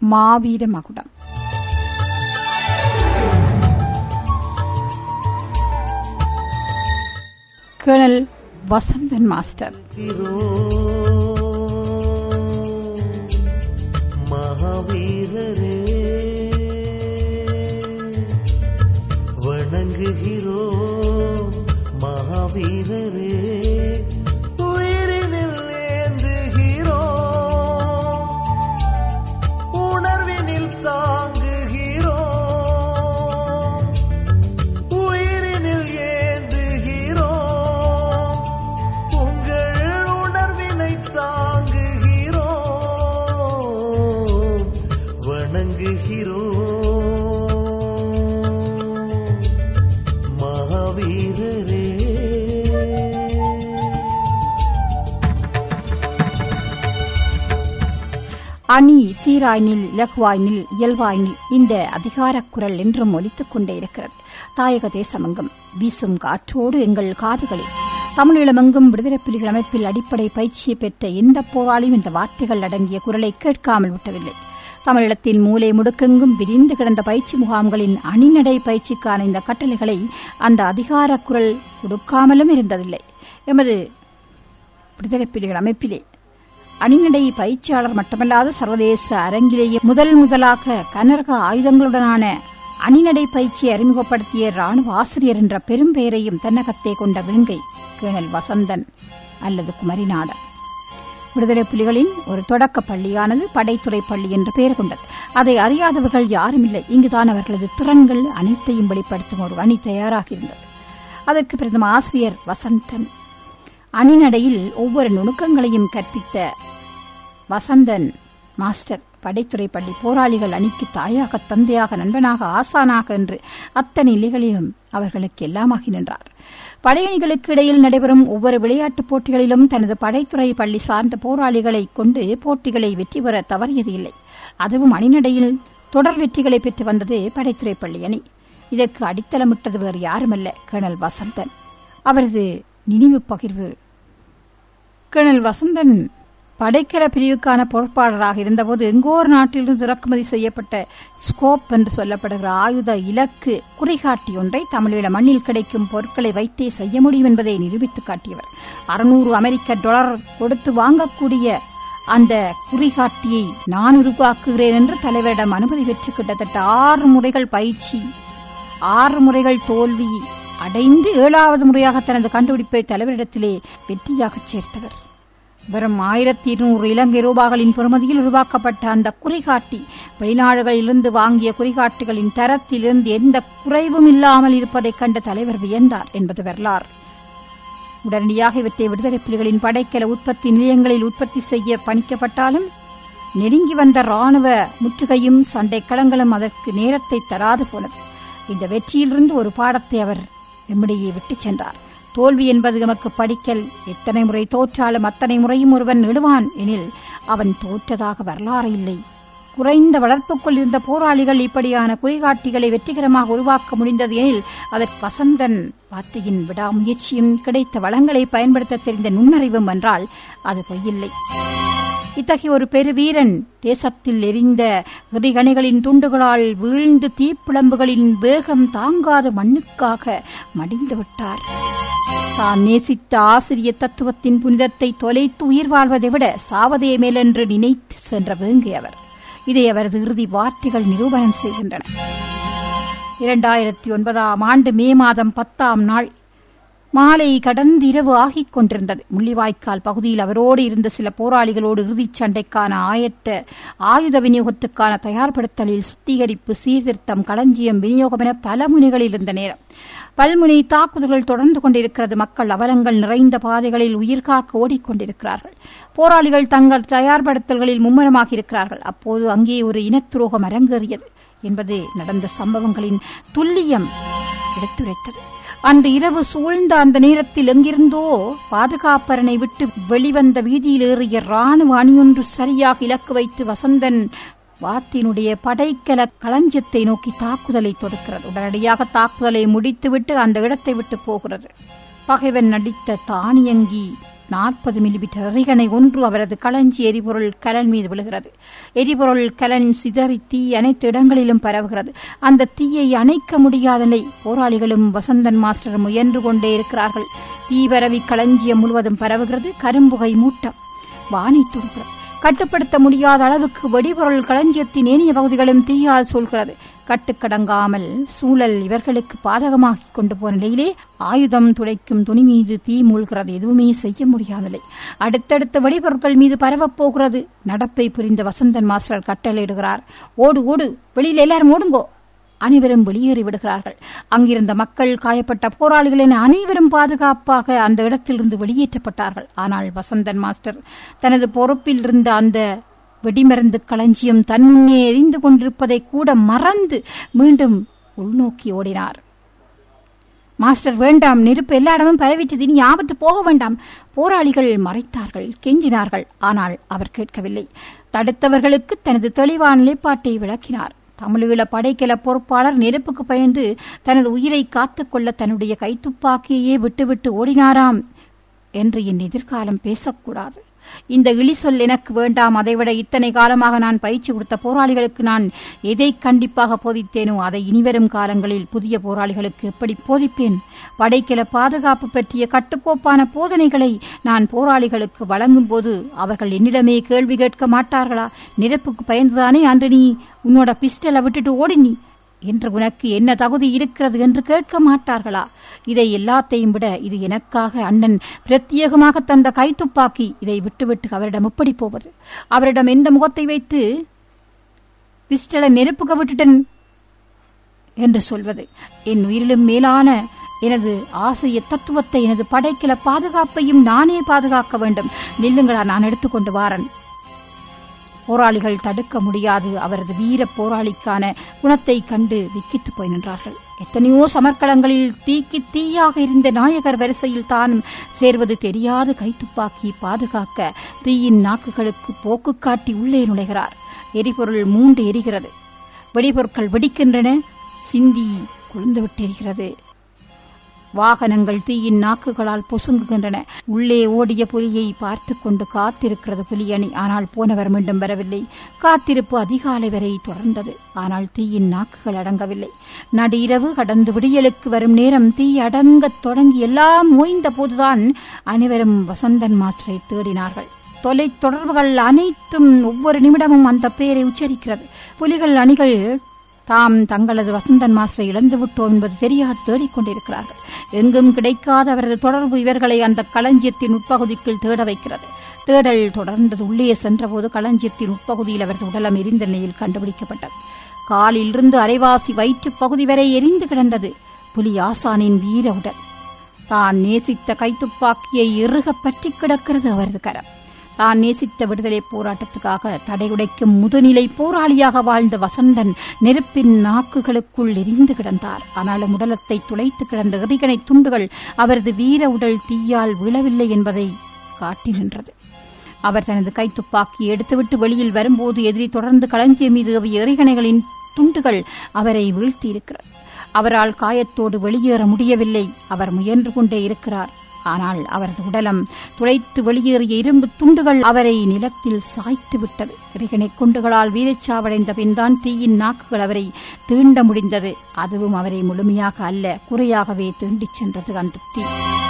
மாவீர மகுடம் colonel Vasanthan master மகாவீரரே வணங்குகிறோ மகாவீரரே உயிரினில் ஏந்துகிறோ உணர்வினில் தாங்குகிறோ உயிரினில் ஏந்துகிறோ உங்கள் உணர்வினை தாங்குகிறோ வணங்குகிறோ மகாவீரரே அணி சீராய்நில் இலகுவாய்நில் இயல்பாய்நில் இந்த அதிகாரக் குரல் என்றும் ஒலித்துக் கொண்டே இருக்கிறது தாயக தேசமெங்கும் வீசும் காற்றோடு எங்கள் காதுகளில் தமிழீழமெங்கும் விடுதலை புலிகள் அமைப்பில் அடிப்படை பயிற்சியை பெற்ற எந்த போராளியும் இந்த வார்த்தைகள் அடங்கிய குரலை கேட்காமல் விட்டதில்லை தமிழீழத்தின் மூலை முடுக்கெங்கும் விரிந்து கிடந்த பயிற்சி முகாம்களின் அணிநடை பயிற்சிக்கான இந்த கட்டளைகளை அந்த அதிகாரக் குரல் கொடுக்காமலும் இருந்ததில்லை எமது விடுதலை புலிகள் அமைப்பிலே அணிநடை பயிற்சியாளர் மட்டுமல்லாது சர்வதேச அரங்கிலேயே முதல் முதலாக கனரக ஆயுதங்களுடனான அணிநடை பயிற்சியை அறிமுகப்படுத்திய ராணுவ ஆசிரியர் என்ற பெரும் பெயரையும் தென்னகத்தே கொண்ட வேங்கை கேணல் வசந்தன் அல்லது குமரிநாடன் விடுதலை புலிகளின் ஒரு தொடக்க பள்ளியானது படைத்துறை பள்ளி என்று பெயர் கொண்டது அதை அறியாதவர்கள் யாருமில்லை இங்குதான் அவர்களது திறன்கள் அனைத்தையும் வெளிப்படுத்தும் ஒரு அணி தயாராக இருந்தது அதற்கு பிரதம ஆசிரியர் வசந்தன் அணிநடையில் ஒவ்வொரு நுணுக்கங்களையும் கற்பித்த வசந்தன் மாஸ்டர் படைத்துறை பள்ளி போராளிகள் அணிக்கு தாயாக தந்தையாக நண்பனாக ஆசானாக என்று அத்தனை நிலைகளிலும் அவர்களுக்கு எல்லாமாகி நின்றார் படையணிகளுக்கு இடையில் நடைபெறும் ஒவ்வொரு விளையாட்டுப் போட்டிகளிலும் தனது படைத்துறை பள்ளி சார்ந்த போராளிகளை கொண்டு போட்டிகளை வெற்றி பெற தவறியது இல்லை அதுவும் அணிநடையில் தொடர் வெற்றிகளை பெற்று வந்தது படைத்துறை பள்ளி அணி இதற்கு அடித்தளமிட்டது வேறு யாருமல்ல கேர்னல் வசந்தன் அவரது நினைவு பகிர்வு கேர்னல் வசந்தன் படைக்கல பிரிவுக்கான பொறுப்பாளராக இருந்தபோது எங்கோர் நாட்டிலிருந்து இறக்குமதி செய்யப்பட்ட ஸ்கோப் என்று சொல்லப்படுகிற ஆயுத இலக்கு குறிகாட்டி ஒன்றை தமிழீழ மண்ணில் கிடைக்கும் பொருட்களை வைத்தே செய்ய முடியும் என்பதை நிரூபித்து காட்டியவர் அறுநூறு அமெரிக்க டாலர் கொடுத்து வாங்கக்கூடிய அந்த குறிகாட்டியை நான் உருவாக்குகிறேன் என்று தலைவரிடம் அனுமதி பெற்று கிட்டத்தட்ட ஆறு முறைகள் பயிற்சி ஆறு முறைகள் தோல்வி அடைந்து ஏழாவது முறையாக தனது கண்டுபிடிப்பை தலைவரிடத்திலே வெற்றியாகச் சேர்த்தவர் வெறும் ஆயிரத்தி இருநூறு இலங்கை ரூபாய்களின் பெறுமதியில் உருவாக்கப்பட்ட அந்த குறிகாட்டி வெளிநாடுகளிலிருந்து வாங்கிய குறிகாட்டிகளின் தரத்திலிருந்து எந்த குறைவும் இல்லாமல் இருப்பதைக் கண்ட தலைவர் வியந்தார் என்பது வரலாறு உடனடியாக இவற்றை விடுதலை புலிகளின் படைக்கல உற்பத்தி நிலையங்களில் உற்பத்தி செய்ய பணிக்கப்பட்டாலும் நெருங்கி வந்த ராணுவ முற்றுகையும் சண்டை களங்களும் அதற்கு நேரத்தை தராது போனது இந்த வெற்றியிலிருந்து ஒரு பாடத்தை அவர் எம்மிடையே விட்டுச் சென்றார் தோல்வி என்பது நமக்கு படிக்கல் எத்தனை முறை தோற்றாலும் அத்தனை முறையும் ஒருவன் நெடுவான் எனில் அவன் தோற்றதாக வரலாறு இல்லை குறைந்த வளர்ப்புக்குள் இருந்த போராளிகள் இப்படியான குறிகாட்டிகளை வெற்றிகரமாக உருவாக்க முடிந்தது எனில் அதற்கு வசந்தன் வார்த்தையின் விடாமுயற்சியும் கிடைத்த வளங்களை பயன்படுத்த தெரிந்த நுண்ணறிவும் என்றால் அது பொய்யில்லை இத்தகைய ஒரு பெருவீரன் தேசத்தில் எரிந்த எரிகணைகளின் துண்டுகளால் வீழ்ந்து தீப்பிழம்புகளின் வேகம் தாங்காத மண்ணுக்காக மடிந்து விட்டார் தான் நேசித்த ஆசிரிய தத்துவத்தின் புனிதத்தை தொலைத்து உயிர் வாழ்வதை விட சாவதே மேலென்று நினைத்து சென்ற வேங்கை அவர் இதை அவரது இறுதி வார்த்தைகள் நிரூபணம் செய்கின்றன இரண்டாயிரத்தி ஒன்பதாம் ஆண்டு மே மாதம் பத்தாம் நாள் மாலை கடந்து இரவு ஆகிக் கொண்டிருந்தது முள்ளிவாய்க்கால் பகுதியில் அவரோடு இருந்த சில போராளிகளோடு இறுதிச் சண்டைக்கான ஆயத்த ஆயுத விநியோகத்துக்கான தயார்படுத்தலில் சுத்திகரிப்பு சீர்திருத்தம் களஞ்சியம் விநியோகம் என பல முனைகளில் இருந்த நேரம் பல்முனை தாக்குதல்கள் தொடர்ந்து கொண்டிருக்கிறது மக்கள் அவலங்கள் நிறைந்த பாதைகளில் உயிர்காக்க ஓடிக்கொண்டிருக்கிறார்கள் போராளிகள் தங்கள் தயார்படுத்தல்களில் மும்முரமாக இருக்கிறார்கள் அப்போது அங்கே ஒரு இனத்துரோகம் அரங்கேறியது என்பது நடந்த சம்பவங்களின் துல்லியம் எடுத்துரைத்தது அன்று இரவு சூழ்ந்த அந்த நேரத்தில் எங்கிருந்தோ பாதுகாப்பரனை விட்டு வெளிவந்த வீதியில் ஏறிய ராணுவ அணியொன்று சரியாக இலக்கு வைத்து வசந்தன் வாத்தினுடைய படைக்கல களஞ்சியத்தை நோக்கி தாக்குதலை தொடுக்கிறது உடனடியாக தாக்குதலை முடித்துவிட்டு அந்த இடத்தை விட்டு போகிறது பகைவன் நடித்த தானியங்கி நாற்பது மில்லிமீட்டர் எறிகணை ஒன்று அவரது களஞ்சி எரிபொருள் கலன் மீது விழுகிறது எரிபொருள் கலன் சிதறி தீ அனைத்து இடங்களிலும் பரவுகிறது அந்த தீயை அணைக்க முடியாத நிலை போராளிகளும் வசந்தன் மாஸ்டரும் முயன்று கொண்டே இருக்கிறார்கள் தீ பரவி களஞ்சியம் முழுவதும் பரவுகிறது கரும்புகை மூட்டம் வானை துடுகிறது கட்டுப்படுத்த முடியாத அளவுக்கு வெடிபொருள் களஞ்சியத்தின் ஏனைய பகுதிகளும் தீயால் சூழ்கிறது கட்டுக்கடங்காமல் சூழல் இவர்களுக்கு பாதகமாக்கிக் கொண்டு போன நிலையிலே ஆயுதம் துடைக்கும் துணி மீது தீ மூழ்கிறது எதுவுமே செய்ய முடியாத நிலை அடுத்தடுத்த வெடிபொருட்கள் மீது பரவப் போகிறது நடப்பை புரிந்த வசந்தன் மாஸ்டர் கட்டளையிடுகிறார் ஓடு ஓடு வெளியில் எல்லாரும் ஓடுங்கோ அனைவரும் வெளியேறி விடுகிறார்கள் அங்கிருந்த மக்கள் காயப்பட்ட போராளிகள் என அனைவரும் பாதுகாப்பாக அந்த இடத்திலிருந்து வெளியேற்றப்பட்டார்கள் ஆனால் வசந்தன் மாஸ்டர் தனது பொறுப்பில் இருந்த அந்த வெடிமருந்து களஞ்சியம் தன் முன்னே எரிந்து கொண்டிருப்பதை கூட மறந்து மீண்டும் உள்நோக்கி ஓடினார் மாஸ்டர் வேண்டாம் நெருப்பு எல்லா இடமும் பரவிட்டது இனி ஆபத்து போக வேண்டாம் போராளிகள் மறைத்தார்கள் கெஞ்சினார்கள் ஆனால் அவர் கேட்கவில்லை தடுத்தவர்களுக்கு தனது தெளிவான நிலைப்பாட்டை விளக்கினார் தமிழீழ படைக்கல பொறுப்பாளர் நெருப்புக்கு பயந்து தனது உயிரை காத்துக்கொள்ள தன்னுடைய கைத்துப்பாக்கியையே விட்டுவிட்டு ஓடினாராம் என்று என் எதிர்காலம் பேசக்கூடாது இந்த இழிசொல் எனக்கு வேண்டாம் அதைவிட இத்தனை காலமாக நான் பயிற்சி கொடுத்த போராளிகளுக்கு நான் எதை கண்டிப்பாக போதித்தேனோ அதை இனிவரும் காலங்களில் புதிய போராளிகளுக்கு எப்படி போதிப்பேன் படைக்கல பாதுகாப்பு பற்றிய கட்டுக்கோப்பான போதனைகளை நான் போராளிகளுக்கு வழங்கும் போது அவர்கள் என்னிடமே கேள்வி கேட்க மாட்டார்களா நெருப்புக்கு பயந்துதானே அன்று நீ உன்னோட பிஸ்டலை விட்டுட்டு ஓடினி என்று உனக்கு என்ன தகுதி இருக்கிறது என்று கேட்க மாட்டார்களா இதை எல்லாத்தையும் விட இது எனக்காக அண்ணன் பிரத்யேகமாக தந்த கைத்துப்பாக்கி இதை விட்டுவிட்டு அவரிடம் எப்படி போவது அவரிடம் எந்த முகத்தை வைத்து பிஸ்டலை நெருப்புக்க விட்டுட்டன் என்று சொல்வது என் உயிரிலும் மேலான எனது ஆசைய தத்துவத்தை எனது படைக்கல பாதுகாப்பையும் நானே பாதுகாக்க வேண்டும் நில்லுங்களா நான் எடுத்துக்கொண்டு வாரன் போராளிகள் தடுக்க முடியாது அவரது வீர போராளிக்கான குணத்தை கண்டு விக்கித்து போய் நின்றார்கள் எத்தனையோ சமர்க்களங்களில் தீக்கி தீயாக இருந்த நாயகர் வரிசையில் தானும் சேர்வது தெரியாது கைத்துப்பாக்கி பாதுகாக்க தீயின் நாக்குகளுக்கு போக்கு காட்டி உள்ளே நுழைகிறார் எரிபொருள் மூண்டு எரிகிறது வெடிபொருட்கள் வெடிக்கின்றன சிந்தி குளிர்ந்துவிட்டு எரிகிறது வாகனங்கள் தீயின் நாக்குகளால் பொசுங்குகின்றன உள்ளே ஓடிய புலியை பார்த்து கொண்டு காத்திருக்கிறது புலியணி ஆனால் போனவர் மீண்டும் வரவில்லை காத்திருப்பு அதிகாலை வரை தொடர்ந்தது ஆனால் தீயின் நாக்குகள் அடங்கவில்லை நடு இரவு கடந்து விடியலுக்கு வரும் நேரம் தீ அடங்கத் தொடங்கி எல்லாம் ஓய்ந்த போதுதான் அனைவரும் வசந்தன் மாஸ்டரை தேடினார்கள் தொலை தொடர்புகள் அனைத்தும் ஒவ்வொரு நிமிடமும் அந்த பெயரை உச்சரிக்கிறது புலிகள் அணிகள் தாம் தங்களது வசந்தன் மாஸ்டரை இழந்து விட்டோம் என்பது தெரியாது தேடிக்கொண்டிருக்கிறார்கள் எங்கும் கிடைக்காத அவரது தொடர்பு இவர்களை அந்த களஞ்சியத்தின் உட்பகுதிக்குள் தேட வைக்கிறது தேடல் தொடர்ந்தது உள்ளே சென்றபோது களஞ்சியத்தின் உட்பகுதியில் அவரது உடலம் எரிந்த நிலையில் கண்டுபிடிக்கப்பட்டது காலிலிருந்து அரைவாசி வயிற்றுப் பகுதி வரை எரிந்து கிடந்தது புலி ஆசானின் வீர உடல் தான் நேசித்த கைத்துப்பாக்கியை இறுக பற்றி கிடக்கிறது அவரது கரம் தான் நேசித்த விடுதலை போராட்டத்துக்காக தடையுடைக்கும் முதுநிலை போராளியாக வாழ்ந்த வசந்தன் நெருப்பின் நாக்குகளுக்குள் எரிந்து கிடந்தார் ஆனாலும் உடலத்தை துளைத்து கிடந்த எறிகணை துண்டுகள் அவரது வீர உடல் தீயால் விழவில்லை என்பதை காட்டி நின்றது அவர் தனது கைத்துப்பாக்கி எடுத்துவிட்டு வெளியில் வரும்போது எதிரி தொடர்ந்து களஞ்சியம் மீது ஏவிய எறிகணைகளின் துண்டுகள் அவரை வீழ்த்தியிருக்கிறது அவரால் காயத்தோடு வெளியேற முடியவில்லை அவர் முயன்று கொண்டே இருக்கிறார் ஆனால் அவரது உடலம் துளைத்து வெளியேறிய இரும்பு துண்டுகள் அவரை நிலத்தில் சாய்த்து விட்டது இறைகனை குண்டுகளால் வீரச்சாவடைந்த பின்தான் தீயின் நாக்குகள் அவரை தீண்ட முடிந்தது அதுவும் அவரை முழுமையாக அல்ல குறையாகவே தீண்டிச் சென்றது அந்த தீ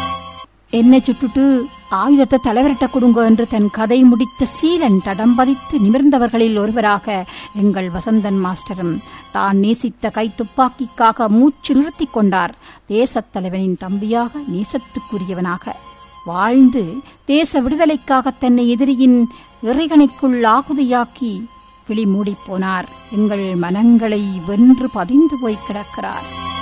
என்னை சுட்டுட்டு ஆயுதத்தை தலைவரிட்ட கொடுங்க என்று தன் கதை முடித்த சீலன் தடம் பதித்து நிமிர்ந்தவர்களில் ஒருவராக எங்கள் வசந்தன் மாஸ்டரும் தான் நேசித்த கைத்துப்பாக்கிக்காக மூச்சு நிறுத்திக் கொண்டார் தேசத் தலைவனின் தம்பியாக நேசத்துக்குரியவனாக வாழ்ந்து தேச விடுதலைக்காக தன்னை எதிரியின் இறைகணைக்குள் ஆகுதியாக்கி விழி மூடிப்போனார் எங்கள் மனங்களை வென்று பதிந்து போய் கிடக்கிறார்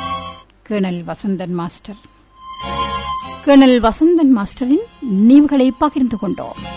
colonel Vasanthan master colonel Vasanthan மாஸ்டரின் நினைவுகளை பகிர்ந்து கொண்டோம்